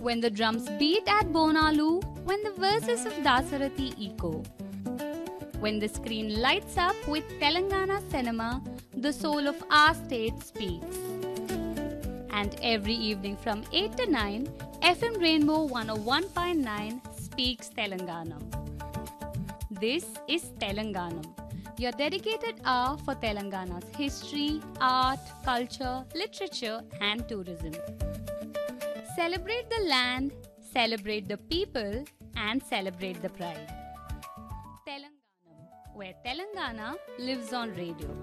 when the drums beat at Bonalu, when the verses of Dasarathi echo. When the screen lights up with Telangana cinema, the soul of our state speaks. And every evening from 8 to 9, FM Rainbow 101.9 speaks Telanganam. This is Telanganam, your dedicated hour for Telangana's history, art, culture, literature, and tourism. Celebrate the land, celebrate the people, and celebrate the pride. Telanganam, where Telangana lives on radio.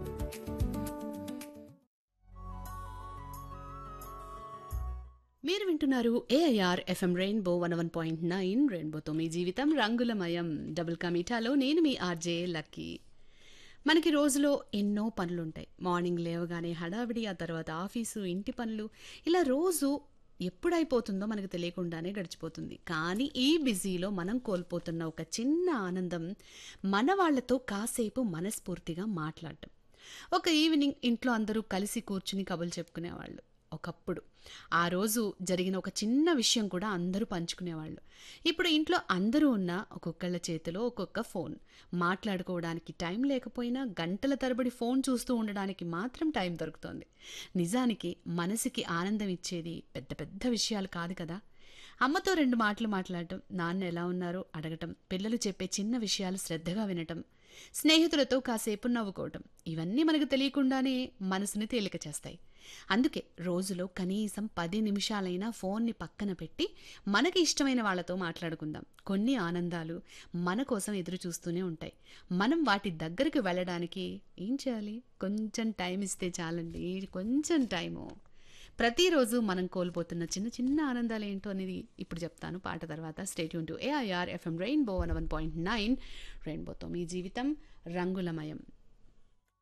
మీరు వింటున్నారు AIR FM rainbow one one point nine రెయిన్బోతో మీ జీవితం రంగులమయం double కమిటాలో నేను మీ RJ lucky మనకి రోజులో ఎన్నో పనులుంటాయి మార్నింగ్ లేవగానే హడావిడి ఆ తర్వాత ఆఫీసు ఇంటి పనులు ఇలా రోజు ఎప్పుడైపోతుందో మనకు తెలియకుండానే గడిచిపోతుంది కానీ ఈ బిజీలో మనం కోల్పోతున్న ఒక చిన్న ఆనందం మన వాళ్ళతో కాసేపు మనస్ఫూర్తిగా మాట్లాడటం ఒక ఈవినింగ్ ఇంట్లో అందరూ కలిసి కూర్చుని కబులు చెప్పుకునేవాళ్ళు ఒకప్పుడు ఆ రోజు జరిగిన ఒక చిన్న విషయం కూడా అందరూ పంచుకునేవాళ్ళు ఇప్పుడు ఇంట్లో అందరూ ఉన్న ఒక్కొక్కళ్ళ చేతిలో ఒక్కొక్క ఫోన్ మాట్లాడుకోవడానికి టైం లేకపోయినా గంటల తరబడి ఫోన్ చూస్తూ ఉండడానికి మాత్రం టైం దొరుకుతోంది నిజానికి మనసుకి ఆనందం ఇచ్చేది పెద్ద పెద్ద విషయాలు కాదు కదా అమ్మతో రెండు మాటలు మాట్లాడటం నాన్న ఎలా ఉన్నారో అడగటం పిల్లలు చెప్పే చిన్న విషయాలు శ్రద్ధగా వినటం స్నేహితులతో కాసేపు నవ్వుకోవటం ఇవన్నీ మనకు తెలియకుండానే మనసుని తేలిక చేస్తాయి అందుకే రోజులో కనీసం పది నిమిషాలైనా ఫోన్ని పక్కన పెట్టి మనకి ఇష్టమైన వాళ్ళతో మాట్లాడుకుందాం కొన్ని ఆనందాలు మన కోసం ఎదురు చూస్తూనే ఉంటాయి మనం వాటి దగ్గరికి వెళ్ళడానికి ఏం చేయాలి కొంచెం టైం ఇస్తే చాలండి కొంచెం టైము ప్రతిరోజు మనం కోల్పోతున్న చిన్న చిన్న ఆనందాలు ఏంటో అనేది ఇప్పుడు చెప్తాను పాట తర్వాత stay tuned to AIR FM rainbow one one point nine రెయిన్బోతో మీ జీవితం రంగులమయం